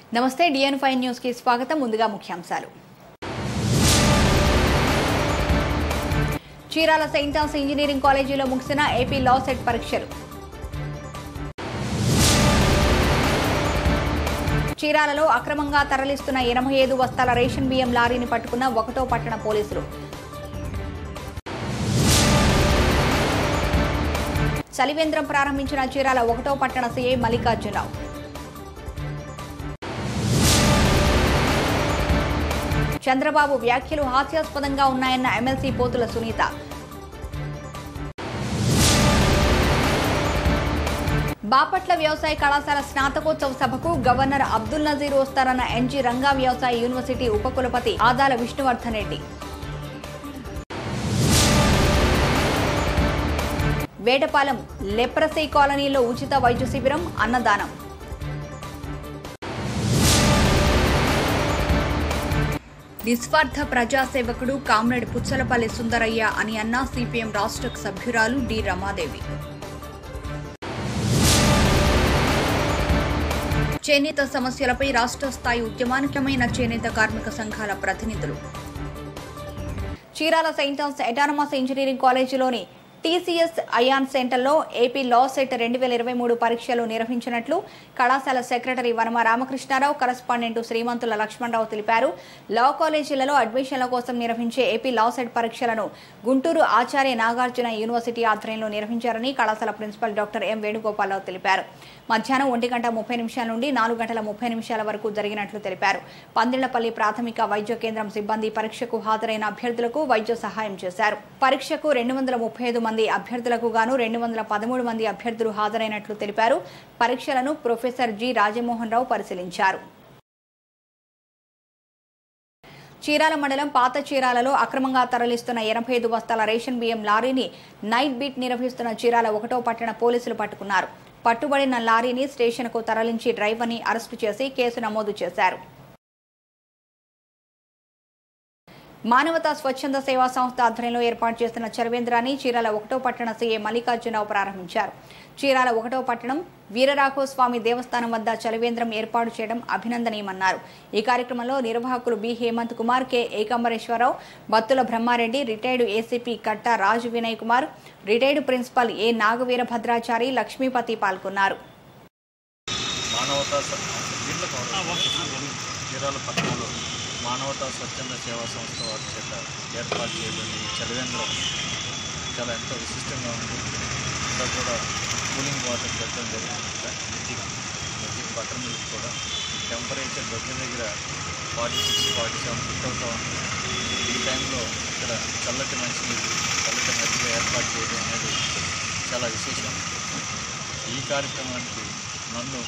నమస్తే డిఎన్ five news కి స్వాగతం ముందుగా ముఖ్యాంశాలు చీరాల సెయింట్ ఆన్స్ ఇంజనీరింగ్ కాలేజీలో ముగిసిన ఏపీ లా సెట్ పరీక్షలు చీరాలలో అక్రమంగా తరలిస్తున్న ఎనభై ఐదు బస్తాల రేషన్ బియ్యం లారీని పట్టుకున్న ఒకటో పట్టణ పోలీసులు చలివేంద్రం ప్రారంభించిన చీరాల ఒకటో పట్టణ సీఐ మల్లికార్జునరావు చంద్రబాబు వ్యాఖ్యలు హాస్యాస్పదంగా ఉన్నాయన్న ఎమ్మెల్సీ పోతుల సునీత బాపట్ల వ్యవసాయ కళాశాల స్నాతకోత్సవ సభకు గవర్నర్ అబ్దుల్ నజీర్ వస్తారన్న ఎన్జీ రంగా వ్యవసాయ యూనివర్సిటీ ఉపకులపతి ఆదాల విష్ణువర్ధన్ రెడ్డి వేటపాలెం లెప్రసీ కాలనీలో ఉచిత వైద్య శిబిరం అన్నదానం నిస్వార్థ ప్రజాసేవకుడు కామ్రేడ్ పుచ్చలపల్లి సుందరయ్య అని అన్న సిపిఎం రాష్ట్ర సభ్యురాలు డి రమాదేవి చేనేత సమస్యలపై రాష్ట్ర స్థాయి ఉద్యమానికమైన చేనేత కార్మిక సంఘాల ప్రతినిధులు Chirala saint Ann's autonomous engineering కాలేజీలోని టీసీఎస్ అయాన్ సెంటర్లో ఏపీ లా సెట్ రెండు వేల ఇరవై మూడు పరీక్షలు నిర్వహించినట్లు కళాశాల సెక్రటరీ వనమ రామకృష్ణారావు కరస్పాండెంట్ శ్రీమంతుల లక్ష్మణరావు తెలిపారు లా కాలేజీలలో అడ్మిషన్ల కోసం నిర్వహించే ఏపీ లా సెట్ పరీక్షలను గుంటూరు ఆచార్య నాగార్జున యూనివర్సిటీ ఆధ్వర్యంలో నిర్వహించారని కళాశాల ప్రిన్సిపల్ డాక్టర్ ఎం వేణుగోపాలరావు తెలిపారు మధ్యాహ్నం ఒంటి గంట ముప్పై నిమిషాల నుండి నాలుగు గంటల ముప్పై నిమిషాల వరకు జరిగినట్లు తెలిపారు పందిళ్లపల్లి ప్రాథమిక వైద్య కేంద్రం సిబ్బంది పరీక్షకు హాజరైన అభ్యర్థులకు వైద్య సహాయం చేశారు పరీక్షకు రెండు వందల ముప్పై ఐదు మంది అభ్యర్థులకు గాను రెండు వందల పదమూడు మంది అభ్యర్థులు హాజరైనట్లు తెలిపారు పరీక్షలను ప్రొఫెసర్ జి రాజమోహన్ రావు పరిశీలించారు చీరాల మండలం పాత చీరాలలో అక్రమంగా తరలిస్తున్న ఎనభై ఐదు బస్తాల రేషన్ బియ్యం లారీని నైట్ బీట్ నిర్వహిస్తున్న చీరాల ఒకటో పట్టణ పోలీసులు పట్టుకున్నారు పట్టుబడిన లారీని స్టేషన్కు తరలించి డ్రైవర్ని అరెస్టు చేసి కేసు నమోదు చేశారు మానవతా స్వచ్ఛంద సేవా సంస్థ ఆధ్వర్యంలో ఏర్పాటు చేస్తున్న చరవేంద్రాన్ని చీరాల ఒకటో పట్టణ సీఏ మల్లికార్జునరావు ప్రారంభించారు చీరాల ఒకటో పట్టణం వీరరాఘవ స్వామి దేవస్థానం వద్ద చలివేంద్రం ఏర్పాటు చేయడం అభినందనీయమన్నారు ఈ కార్యక్రమంలో నిర్వాహకులు B Hemanth Kumar K Ekambareswararao Battula Brahmareddy retired ACP Katta Raju Vinay Kumar retired principal A Nagaveera Bhadrachari Lakshmipathi పాల్గొన్నారు మానవతా స- దీంట్లో కవర్ చీరాల పట్టణంలో మానవతా స్వచ్ఛంద సేవా సంస్థ వారి చేత ఏర్పాటు చేయబడిన ఈ చలివేంద్రం చాలా ఎంతో విశిష్టంగా ఉంది అంతా కూడా కూలింగ్ వాటర్ పెట్టడం జరిగింది మజ్జిగ మజ్జిగ బటర్ మిల్క్ కూడా టెంపరేచర్ దగ్గర దగ్గర forty six forty seven fit అవుతూ ఉంది ఈ టైంలో ఇక్కడ చల్లటి మంచినీళ్ళు చల్లటి మజ్జిగ ఏర్పాటు చేయడం అనేది చాలా విశేషం ఈ కార్యక్రమానికి నన్ను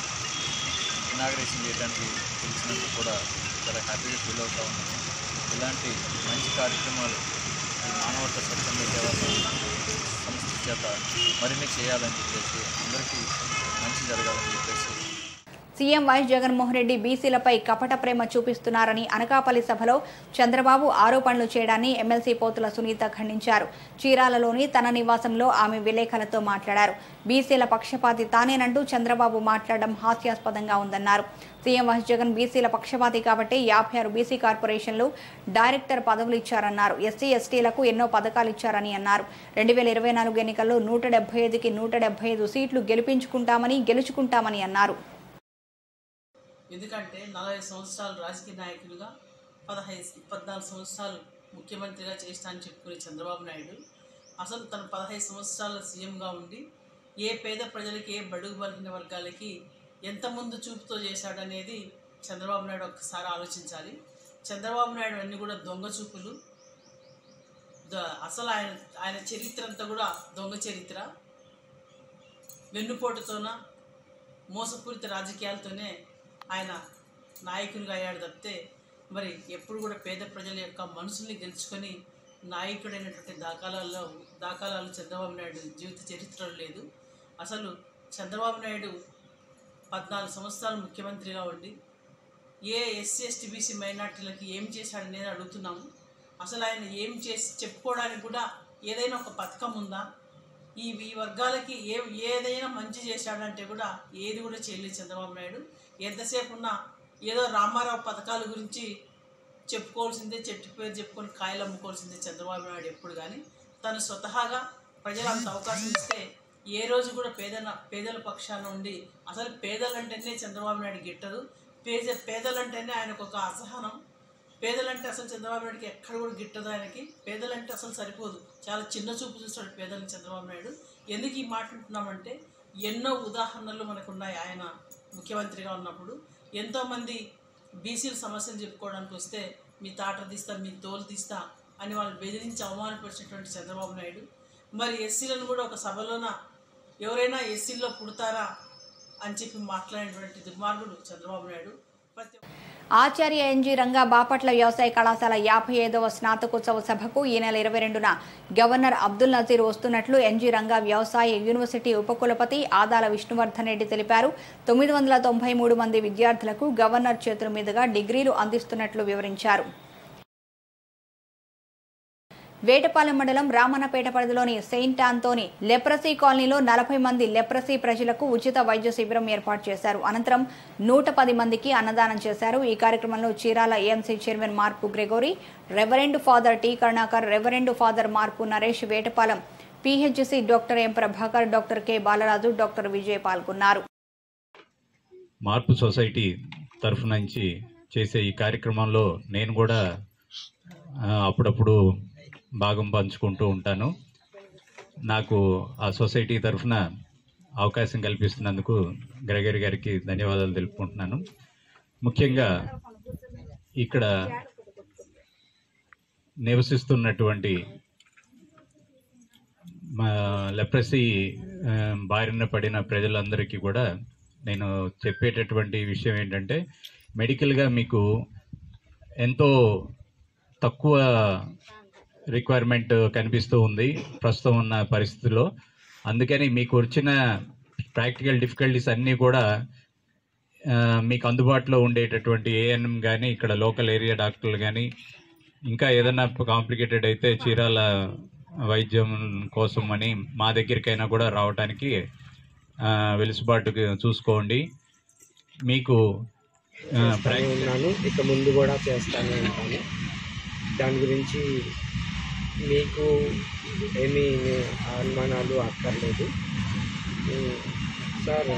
ఇనాగ్రేషన్ చేయడానికి పిలిచినందుకు కూడా చాలా హ్యాపీగా ఫీల్ అవుతా ఉన్నాను ఇలాంటి మంచి కార్యక్రమాలు ఈ మానవత స్వచ్ఛంద సేవా సంస్థ సంస్థ చేత మరిన్ని చేయాలని చెప్పేసి అందరికీ మంచి జరగాలని చెప్పేసి సీఎం వైఎస్ జగన్మోహన్ రెడ్డి బీసీలపై కపట ప్రేమ చూపిస్తున్నారని అనకాపల్లి సభలో చంద్రబాబు ఆరోపణలు చేయడాన్ని ఎమ్మెల్సీ పోతుల సునీత ఖండించారు చీరాలలోని తన నివాసంలో ఆమె విలేకరులతో మాట్లాడారు బీసీల పక్షపాతి తానేనంటూ చంద్రబాబు మాట్లాడడం హాస్యాస్పదంగా ఉందన్నారు సీఎం వైఎస్ జగన్ బీసీల పక్షపాతి కాబట్టి యాభై ఆరు బీసీ కార్పొరేషన్లు డైరెక్టర్ పదవులు ఇచ్చారన్నారు ఎస్సీ ఎస్టీలకు ఎన్నో పథకాలు ఇచ్చారని అన్నారు రెండు వేల ఇరవై నాలుగు ఎన్నికల్లో నూట డెబ్బై ఐదుకి నూట డెబ్బై ఐదు సీట్లు గెలిపించుకుంటామని గెలుచుకుంటామని అన్నారు ఎందుకంటే నలభై సంవత్సరాలు రాజకీయ నాయకులుగా పదహైదు పద్నాలుగు సంవత్సరాలు ముఖ్యమంత్రిగా చేస్తానని చెప్పుకునే చంద్రబాబు నాయుడు అసలు తను పదహైదు సంవత్సరాల సీఎంగా ఉండి ఏ పేద ప్రజలకి ఏ బడుగు బలిగిన వర్గాలకి ఎంత ముందు చూపుతో చేశాడనేది చంద్రబాబు నాయుడు ఒక్కసారి ఆలోచించాలి చంద్రబాబు నాయుడు అన్నీ కూడా దొంగ చూపులు ద- అసలు ఆయన ఆయన చరిత్ర అంతా కూడా దొంగ చరిత్ర వెన్నుపోటుతోన మోసపూరిత రాజకీయాలతోనే ఆయన నాయకునిగా అయ్యాడు తప్పితే మరి ఎప్పుడు కూడా పేద ప్రజల యొక్క మనసుల్ని గెలుచుకొని నాయకుడైనటువంటి దాఖలాల్లో దాఖలాలు చంద్రబాబు నాయుడు జీవిత చరిత్రలో లేదు అసలు చంద్రబాబు నాయుడు పద్నాలుగు సంవత్సరాలు ముఖ్యమంత్రిగా ఉండి ఏ ఎస్సీ ఎస్టీ బీసీ మైనార్టీలకి ఏం చేశాడనేది అడుగుతున్నాము అసలు ఆయన ఏం చేసి చెప్పుకోవడానికి కూడా ఏదైనా ఒక పథకం ఉందా ఈ ఈ వర్గాలకి ఏ ఏదైనా మంచి చేశాడంటే కూడా ఏది కూడా చేయలేదు చంద్రబాబు నాయుడు ఎంతసేపు ఉన్నా ఏదో రామారావు పథకాల గురించి చెప్పుకోవాల్సిందే చెట్టు పేరు చెప్పుకొని కాయలు అమ్ముకోవాల్సిందే చంద్రబాబు నాయుడు ఎప్పుడు కానీ తను స్వతహాగా ప్రజలు అంత అవకాశం ఇస్తే ఏ రోజు కూడా పేదన పేదల పక్షాన ఉండి అసలు పేదలంటేనే చంద్రబాబు నాయుడు గిట్టదు పేద పేదలంటేనే ఆయనకు ఒక అసహనం పేదలంటే అసలు చంద్రబాబు నాయుడుకి ఎక్కడ కూడా గిట్టదు ఆయనకి పేదలంటే అసలు సరిపోదు చాలా చిన్న చూపు చూస్తాడు పేదలను చంద్రబాబు నాయుడు ఎందుకు ఈ మాట అంటున్నామంటే ఎన్నో ఉదాహరణలు మనకు ఉన్నాయి ఆయన ముఖ్యమంత్రిగా ఉన్నప్పుడు ఎంతోమంది బీసీల సమస్యలు చెప్పుకోవడానికి వస్తే మీ తాట తీస్తా మీ తోలు తీస్తా అని వాళ్ళు బెదిరించి అవమానపరిచినటువంటి చంద్రబాబు నాయుడు మరి ఎస్సీలను కూడా ఒక సభలోన ఎవరైనా ఎస్సీల్లో పుడతారా అని చెప్పి మాట్లాడినటువంటి దుర్మార్గుడు చంద్రబాబు నాయుడు ప్రతి ఒక్క- ఆచార్య ఎన్జీ రంగా బాపట్ల వ్యవసాయ కళాశాల యాభై ఐదవ స్నాతకోత్సవ సభకు ఈ నెల ఇరవై రెండున గవర్నర్ అబ్దుల్ నజీర్ వస్తున్నట్లు ఎన్జీ రంగా వ్యవసాయ యూనివర్సిటీ ఉపకులపతి ఆదాల విష్ణువర్ధన్ రెడ్డి తెలిపారు తొమ్మిది వందల తొంభై మూడు మంది విద్యార్థులకు గవర్నర్ చేతుల మీదుగా డిగ్రీలు అందిస్తున్నట్లు వివరించారు వేటపాలెం మండలం రామన్నపేట పరిధిలోని సెయింట్ ఆంతోని లెప్రసీ కాలనీలో నలభై మంది లెప్రసీ ప్రజలకు ఉచిత వైద్య శిబిరం ఏర్పాటు చేశారు అనంతరం నూట పది మందికి అన్నదానం చేశారు ఈ కార్యక్రమంలో Chirala AMC chairman Marpu Gregory reverend father T Karunakar reverend father Marpu Naresh Vetapalem PHC doctor M Prabhakar doctor K Balaraju doctor Vijay పాల్గొన్నారు మార్పు సొసైటీ తరఫు నుంచి చేసే ఈ కార్యక్రమంలో నేను కూడా ఆ, అప్పుడప్పుడు భాగం పంచుకుంటూ ఉంటాను నాకు ఆ సొసైటీ తరఫున అవకాశం కల్పిస్తున్నందుకు గ్రెగరీ గారికి ధన్యవాదాలు తెలుపుకుంటున్నాను ముఖ్యంగా ఇక్కడ నివసిస్తున్నటువంటి మా లెప్రసీ ఆ, బారిన పడిన ప్రజలందరికీ కూడా నేను చెప్పేటటువంటి విషయం ఏంటంటే మెడికల్గా మీకు ఎంతో తక్కువ రిక్వైర్మెంట్ కనిపిస్తూ ఉంది ప్రస్తుతం ఉన్న పరిస్థితుల్లో అందుకని మీకు వచ్చిన ప్రాక్టికల్ డిఫికల్టీస్ అన్నీ కూడా ఆ, మీకు అందుబాటులో ఉండేటటువంటి ఏఎన్ఎం కానీ ఇక్కడ లోకల్ ఏరియా డాక్టర్లు కానీ ఇంకా ఏదైనా కాంప్లికేటెడ్ అయితే చీరాల వైద్యం కోసం అని మా దగ్గరికైనా కూడా రావడానికి ఆ, వెలుసుబాటు చూసుకోండి మీకు ఆ, ప్రాక్- ఉన్నాను ఇక ముందు కూడా చేస్తానే ఉంటాను దాని గురించి మీకు ఏమీ అనుమానాలు అక్కర్లేదు ఉమ్, సార్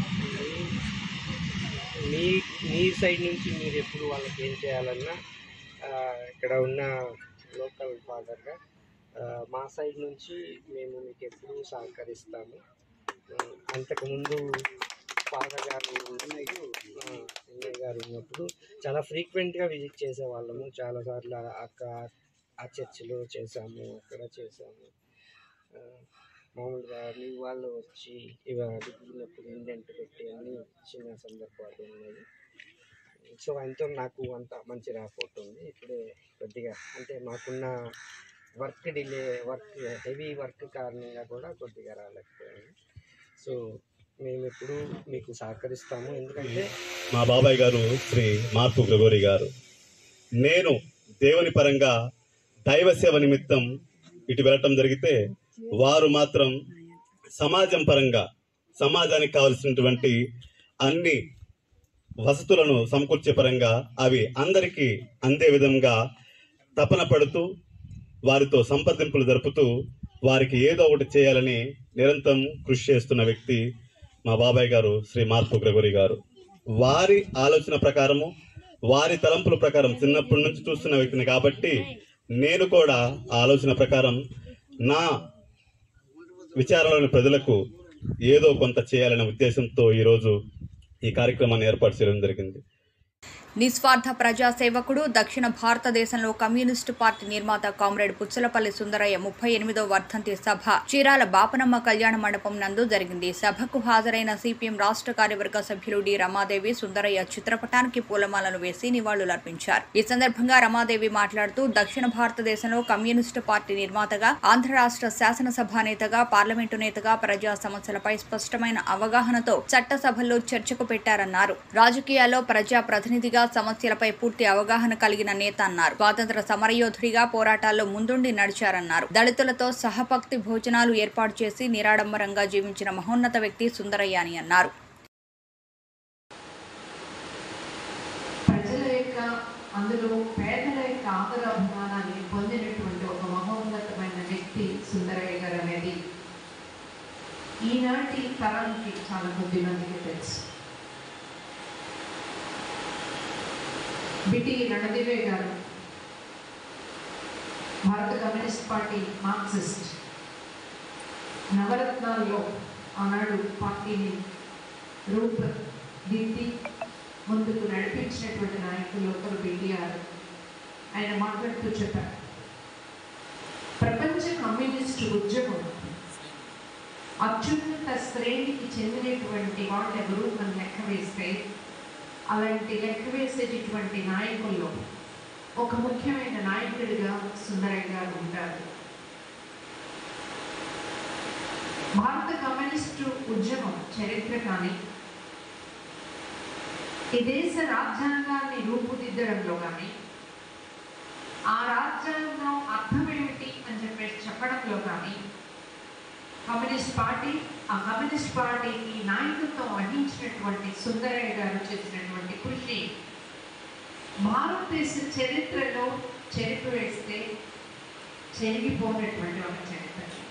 మీ మీ సైడ్ నుంచి మీరు ఎప్పుడు వాళ్ళకి ఏం చేయాలన్నా ఆ, ఇక్కడ ఉన్న లోకల్ ఫాదర్గా ఆ, మా సైడ్ నుంచి మేము మీకు ఎప్పుడూ సహకరిస్తాము ఉమ్, అంతకుముందు ఫాదర్ గారు ఉన్నప్పుడు ఆ, ఎన్ఐ గారు ఉన్నప్పుడు చాలా ఫ్రీక్వెంట్గా విజిట్ చేసేవాళ్ళము చాలాసార్లు ఆ- అక్క ఆ చర్చిలో చేసాము అక్కడ చేసాము ఆ, మామూలుగా మీ వాళ్ళు వచ్చి ఇవ అడిగినప్పుడు ఇండెంట్ పెట్టి అన్ని ఇచ్చిన సందర్భాలు ఉన్నాయి సో ఆయనతో నాకు అంత మంచి ర్యాపోర్ట్ ఉంది ఇప్పుడే కొద్దిగా అంటే మాకున్న work delay work heavy work కారణంగా కూడా కొద్దిగా రాలేకపోయాను సో మేము ఎప్పుడు మీకు సహకరిస్తాము ఎందుకంటే మా బాబాయ్ గారు శ్రీ మార్పు గ్రగోరి గారు నేను దేవుని పరంగా దైవ సేవ నిమిత్తం ఇటు వెళ్ళటం జరిగితే వారు మాత్రం సమాజం పరంగా సమాజానికి కావలసినటువంటి అన్ని వసతులను సమకూర్చే పరంగా అవి అందరికీ అందే విధంగా తపన పడుతూ వారితో సంప్రదింపులు జరుపుతూ వారికి ఏదో ఒకటి చేయాలని నిరంతరం కృషి చేస్తున్న వ్యక్తి మా బాబాయ్ గారు శ్రీ మార్పు గ్రెగోరి గారు వారి ఆలోచన ప్రకారము వారి తలంపుల ప్రకారం చిన్నప్పటి నుంచి చూస్తున్న వ్యక్తిని కాబట్టి నేను కూడా ఆ ఆలోచన ప్రకారం నా విచారంలోని ప్రజలకు ఏదో కొంత చేయాలనే ఉద్దేశంతో ఈరోజు ఈ కార్యక్రమాన్ని ఏర్పాటు చేయడం జరిగింది నిస్వార్థ ప్రజా సేవకుడు దక్షిణ భారతదేశంలో కమ్యూనిస్టు పార్టీ నిర్మాత కామ్రేడ్ పుచ్చలపల్లి సుందరయ్య ముప్పై ఎనిమిదో వర్ధంతి సభ చీరాల బాపనమ్మ కళ్యాణ మండపం నందు జరిగింది సభకు హాజరైన సిపిఎం రాష్ట్ర కార్యవర్గ సభ్యులు డి రమాదేవి సుందరయ్య చిత్రపటానికి పూలమాలలు వేసి నివాళులర్పించారు ఈ సందర్భంగా రమాదేవి మాట్లాడుతూ దక్షిణ భారతదేశంలో కమ్యూనిస్టు పార్టీ నిర్మాతగా ఆంధ్ర రాష్ట్ర శాసనసభ నేతగా పార్లమెంటు నేతగా ప్రజా సమస్యలపై స్పష్టమైన అవగాహనతో చట్టసభల్లో చర్చకు పెట్టారన్నారు రాజకీయాల్లో ప్రజా ప్రతినిధిగా సమస్యలపై పూర్తి అవగాహన కలిగిన నేత అన్నారు స్వాతంత్ర సమరయోధుడిగా పోరాటాల్లో ముందుండి నడిచారన్నారు దళితులతో సహపక్తి భోజనాలు ఏర్పాటు చేసి నిరాడంబరంగా జీవించిన మహోన్నత వ్యక్తి సుందరయ్య అని అన్నారు అందులో పేదల యొక్క ఆదరాభిమానాన్ని పొందినటువంటి ఒక మహోన్నతమైన వ్యక్తి సుందరయ్య గారు అనేది ఈనాటి తరానికి చాలా కొద్ది మందికి తెలుసు బిటి రణదివే గారు భారత కమ్యూనిస్ట్ పార్టీ మార్క్సిస్ట్ నవరత్నాల్లో ఆనాడు పార్టీని రూపుదిద్ది ముందుకు నడిపించినటువంటి నాయకులు ఒకరు బిటిఆర్ ఆయన మాట్లాడుతూ చెప్పారు ప్రపంచ కమ్యూనిస్టు ఉద్యమం అత్యున్నత శ్రేణికి చెందినటువంటి వాళ్ళు ఎవరు మనం లెక్క వేస్తే అలాంటి లెక్క వేసేటటువంటి నాయకుల్లో ఒక ముఖ్యమైన నాయకుడిగా సుందరయ్య గారు ఉంటారు భారత కమ్యూనిస్టు ఉద్యమం చరిత్ర కానీ ఈ దేశ రాజ్యాంగాన్ని రూపుదిద్దడంలో కానీ ఆ రాజ్యాంగం అర్థం ఏమిటి అని చెప్పేసి చెప్పడంలో కానీ కమ్యూనిస్ట్ పార్టీ ఆ కమ్యూనిస్ట్ పార్టీకి నాయకత్వం వహించినటువంటి సుందరయ్య గారు చేసినటువంటి కృషి భారతదేశ చరిత్రలో చెరిపివేస్తే చెరిగిపోయినటువంటి ఒక చరిత్ర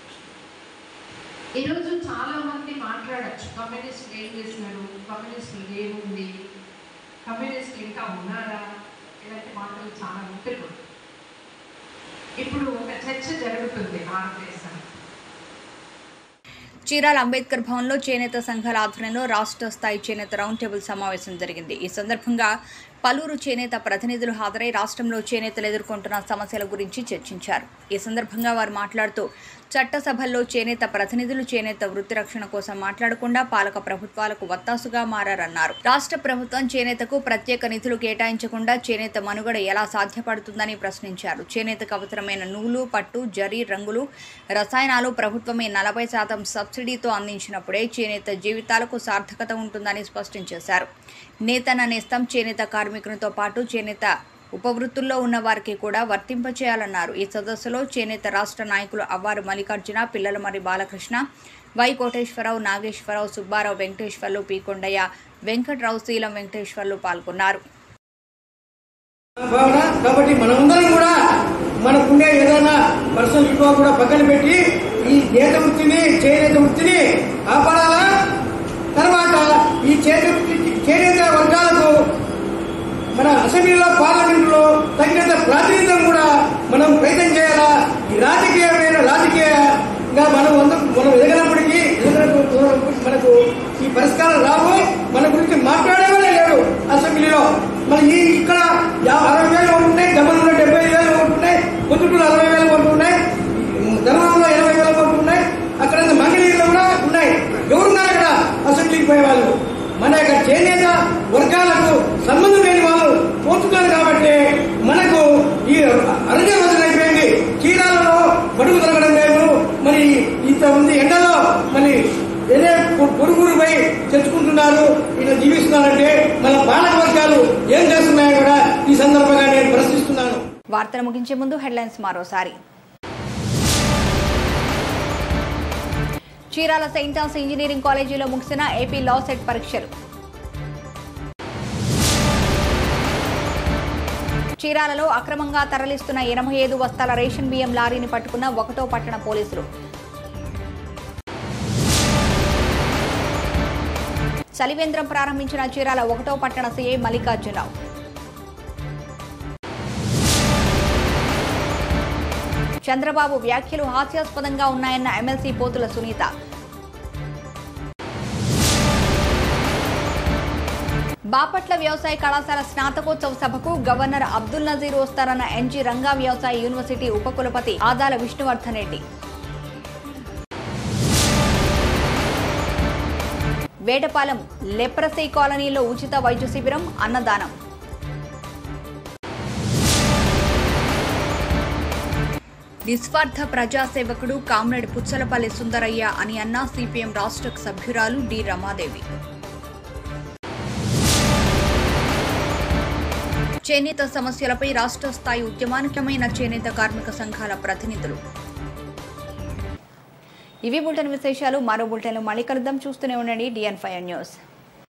ఈరోజు చాలా మంది మాట్లాడచ్చు కమ్యూనిస్టులు ఏం చేసినారు కమ్యూనిస్టులు ఏముంది కమ్యూనిస్టులు ఇంకా ఉన్నారా ఇలాంటి మాటలు చాలా ఉంటున్నాయి ఇప్పుడు ఒక చర్చ జరుగుతుంది భారతదేశం చీరాల అంబేద్కర్ భవన్లో చేనేత సంఘాల ఆధ్వర్యంలో రాష్ట్ర స్థాయి చేనేత రౌండ్ టేబుల్ సమావేశం జరిగింది ఈ సందర్భంగా పలువురు చేనేత ప్రతినిధులు హాజరై రాష్ట్రంలో చేనేతలు ఎదుర్కొంటున్న సమస్యల గురించి చర్చించారు ఈ సందర్భంగా వారు మాట్లాడుతూ చట్టసభల్లో చేనేత ప్రతినిధులు చేనేత వృత్తి రక్షణ కోసం మాట్లాడకుండా పాలక ప్రభుత్వాలకు వత్తాసుగా మారారన్నారు రాష్ట్ర ప్రభుత్వం చేనేతకు ప్రత్యేక నిధులు కేటాయించకుండా చేనేత మనుగడ ఎలా సాధ్యపడుతుందని ప్రశ్నించారు చేనేతకు అవసరమైన నూలు పట్టు జరీ రంగులు రసాయనాలు ప్రభుత్వమే నలభై శాతం సబ్సిడీతో అందించినప్పుడే చేనేత జీవితాలకు సార్థకత ఉంటుందని స్పష్టం చేశారు నేతన నేస్తం చేనేత కార్మికునితో పాటు చేనేత ఉపవృత్తుల్లో ఉన్న వారికి కూడా వర్తింపచేయాలన్నారు ఈ సదస్సులో చేనేత రాష్ట్ర నాయకులు అవ్వారు మల్లికార్జున పిల్లలమరి బాలకృష్ణ వై కోటేశ్వరరావు నాగేశ్వరరావు సుబ్బారావు వెంకటేశ్వర్లు పి కొండయ్య వెంకట్రావు శీలం వెంకటేశ్వర్లు పాల్గొన్నారు భావన కాబట్టి మనమందరం కూడా మనకుండే ఏదైనా పర్సనల్ ఇగో కూడా పక్కన పెట్టి ఈ నేత వృత్తిని చేనేత వృత్తిని కాపాడాలా తర్వాత ఈ చేత చేనేత వర్గాలకు మన అసెంబ్లీలో పార్లమెంట్లో తగినంత ప్రాతినిధ్యం కూడా మనం ప్రయత్నం చేయాలా ఈ రాజకీయమైన రాజకీయంగా మనం అందరం మనం ఎదగినప్పటికీ ఎదగినప్పుడు మనకు ఈ పరిష్కారం రావు మన గురించి మాట్లాడేవాళ్ళే లేడు అసెంబ్లీలో మరి ఈ ఇక్కడ యా- అరవై వేలు ఓట్లు ఉన్నాయి దమన్లో డెబ్బై వేలు ఓట్లు ఉన్నాయి పొద్దుటూరు అరవై వేలు ఓట్లు ఉన్నాయి ధర్మంలో ఇరవై వేల ఓట్లు ఉన్నాయి అక్కడ మంగళగిరిలో కూడా ఉన్నాయి ఎవరున్నారు అక్కడ అసెంబ్లీకి పోయే వాళ్ళు మన యొక్క చేనేత వర్గాలకు సంబంధం లేని వాళ్ళు పోతున్నారు కాబట్టి మనకు ఈ అరణ్య రోజులు అయిపోయింది చీరాలలో బడుగు దొరకడం లేదు మరి ఇంతమంది ఎండలో మరి ఏదే పొరుగురు పోయి తెచ్చుకుంటున్నారు ఇలా జీవిస్తున్నారంటే మన పాలక వర్గాలు ఏం చేస్తున్నాయో కూడా ఈ సందర్భంగా నేను ప్రశ్నిస్తున్నాను వార్తలు ముగించే ముందు హెడ్లైన్స్ మరోసారి చీరాల సెయింట్ థామస్ ఇంజనీరింగ్ కాలేజీలో ముగిసిన ఏపీ లా సెట్ పరీక్షలు చీరాలలో అక్రమంగా తరలిస్తున్న ఎనభై ఐదు బస్తాల రేషన్ బియ్యం లారీని పట్టుకున్న ఒకటో పట్టణ పోలీసులు చలివేంద్రం ప్రారంభించిన చీరాల ఒకటో పట్టణ సీఐ మల్లికార్జునరావు చంద్రబాబు వ్యాఖ్యలు హాస్యాస్పదంగా ఉన్నాయన్న ఎమ్మెల్సీ పోతుల సునీత బాపట్ల వ్యవసాయ కళాశాల స్నాతకోత్సవ సభకు గవర్నర్ అబ్దుల్ నజీర్ వస్తారన్న ఎన్జీ రంగా వ్యవసాయ యూనివర్సిటీ ఉపకులపతి ఆదాల విష్ణువర్ధన్ రెడ్డి వేటపాలెం లెప్రసీ కాలనీలో ఉచిత వైద్య శిబిరం అన్నదానం నిస్వార్థ ప్రజాసేవకుడు కామ్రేడ్ పుచ్చలపల్లి సుందరయ్య అని అన్న సిపిఎం రాష్ట్ర సభ్యురాలు డి రమాదేవి చేనేత సమస్యలపై రాష్ట్ర స్థాయి ఉద్యమానికమైన చేనేత కార్మిక సంఘాల ప్రతినిధులు ఇవి బులెటిన్ విశేషాలు మరో బులెటిన్లు మళ్ళీ కలుద్దాం చూస్తూనే ఉండండి డిఎన్ ఫైవ్ న్యూస్